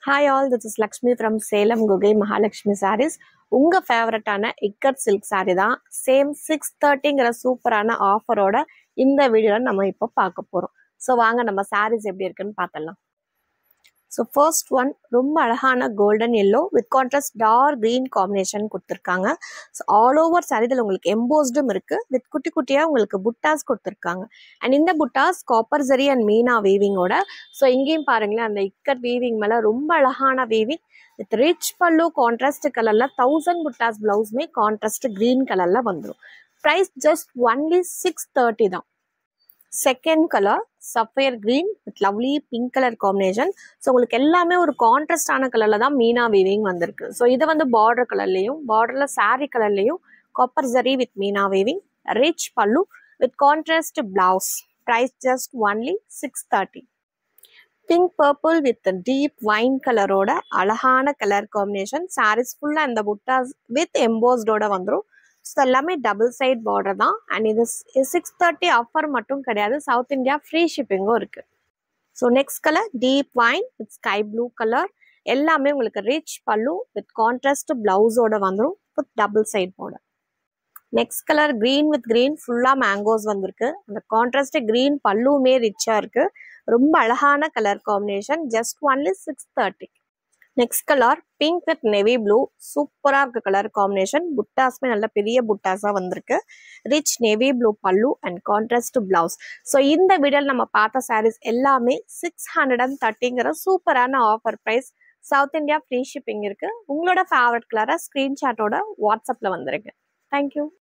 hi all this is Lakshmi from Salem Gugai Mahalakshmi sarees உங்கள் ஃபேவரட்டான ikat silk saree தான் சேம் சிக்ஸ் தேர்ட்டிங்கிற சூப்பரான ஆஃபரோட இந்த வீடியோவில் நம்ம இப்போ பார்க்க போகிறோம் ஸோ வாங்க நம்ம sarees எப்படி இருக்குன்னு பார்த்தலாம் ஸோ ஃபர்ஸ்ட் ஒன் ரொம்ப அழகான golden yellow with contrast dark green combination கொடுத்துருக்காங்க ஸோ ஆல் ஓவர் saree இதில் உங்களுக்கு எம்போஸ்டும் இருக்குது வித் குட்டி குட்டியாக உங்களுக்கு புட்டாஸ் கொடுத்துருக்காங்க அண்ட் இந்த புட்டாஸ் காப்பர் ஜரி அண்ட் மீனா வீவிங்கோட ஸோ இங்கேயும் பாருங்களேன் அந்த இக்கட் வீவிங் மேலே ரொம்ப அழகான weaving with rich pallu contrast கலரில் தௌசண்ட் புட்டாஸ் ப்ளவுஸுமே கான்ட்ராஸ்ட் க்ரீன் கலரில் வந்துடும் price just only six thirty தான் second colour sapphire green with lovely pink colour combination so உங்களுக்கு எல்லாமே ஒரு கான்ட்ராஸ்டான கலரில் தான் மீனா வீவிங் வந்திருக்கு ஸோ இது வந்து பார்டர் கலர்லேயும் பார்டரில் saree கலர்லேயும் copper zari with meena weaving rich pallu with contrast blouse price just only six thirty pink purple with deep wine கலரோட அழகான கலர் காம்பினேஷன் சாரீஸ் ஃபுல்லாக இந்த புட்டாஸ் வித் எம்போஸ்டோட வந்துடும் ஸோ எல்லாமே டபுள் சைட் பார்டர் தான் அண்ட் இது சிக்ஸ் தேர்ட்டி ஆஃபர் மட்டும் கிடையாது சவுத் இந்தியா ஃப்ரீ ஷிப்பிங்கும் இருக்குது so next colour deep wine with sky blue colour எல்லாமே உங்களுக்கு ரிச் பல்லு வித் கான்ட்ராஸ்ட் பிளவுஸோட வந்துடும் with double side border next colour green with green ஃபுல்லாக மேங்கோஸ் வந்திருக்கு அந்த கான்ட்ராஸ்ட் க்ரீன் பல்லுமே ரிச்சாக இருக்குது ரொம்ப அழகான colour combination just only six thirty next colour pink with navy blue சூப்பராக இருக்கு கலர் காம்பினேஷன் புட்டாஸ்மே நல்ல பெரிய புட்டாஸாக வந்திருக்கு rich navy blue pallu and contrast blouse so இந்த வீடியோவில் நம்ம பார்த்த சாரீஸ் எல்லாமே சிக்ஸ் ஹண்ட்ரட் அண்ட் தேர்ட்டிங்கிற சூப்பரான offer price South India free shipping இருக்குது உங்களோட ஃபேவரட் கலரை ஸ்க்ரீன்ஷாட்டோட வாட்ஸ்அப்பில் வந்துருங்க தேங்க்யூ